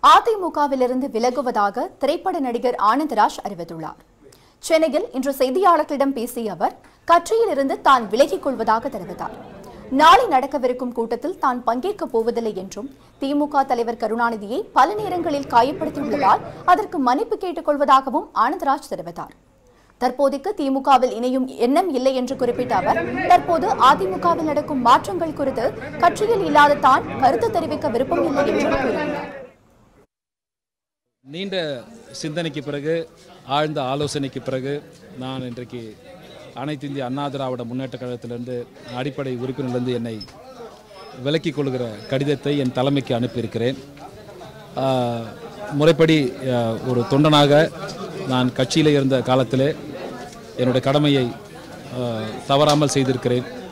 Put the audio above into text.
அதிமுகவிலிருந்து விலகுவதாக திரைப்பட நடிகர் ஆனந்தராஜ் அறிவித்துள்ளார் சென்னையில் இன்று செய்தியாளர்களிடம் பேசிய அவர் கட்சியிலிருந்து தான் விலகிக் கொள்வதாக தெரிவித்தார் நாளை நடக்கவிருக்கும் கூட்டத்தில் தான் பங்கேற்கப் போவதில்லை என்றும் திமுக தலைவர் கருணாநிதியை பல நேரங்களில் காயப்படுத்தியுள்ளதால் அதற்கு மன்னிப்பு கேட்டுக் கொள்வதாகவும் ஆனந்தராஜ் தெரிவித்தார் தற்போதைக்கு திமுகவில் இணையும் எண்ணம் இல்லை என்று குறிப்பிட்ட அவர் தற்போது அதிமுகவில் நடக்கும் மாற்றங்கள் குறித்து கட்சியில் இல்லாத தான் கருத்து தெரிவிக்க விருப்பம் இல்லை என்றும் கூறினார் நீண்ட சிந்தனைக்கு பிறகு ஆழ்ந்த ஆலோசனைக்கு பிறகு நான் இன்றைக்கு அனைத்து இந்திய அண்ணா திராவிட முன்னேற்ற கழகத்திலிருந்து அடிப்படை உறுப்பினரிலிருந்து என்னை விலக்கிக் கொள்கிற கடிதத்தை என் தலைமைக்கு அனுப்பியிருக்கிறேன் ஆஹ், முறைப்படி ஆஹ், ஒரு தொண்டனாக நான் கட்சியில் இருந்த காலத்திலே என்னுடைய கடமையை ஆஹ், தவறாமல் செய்திருக்கிறேன்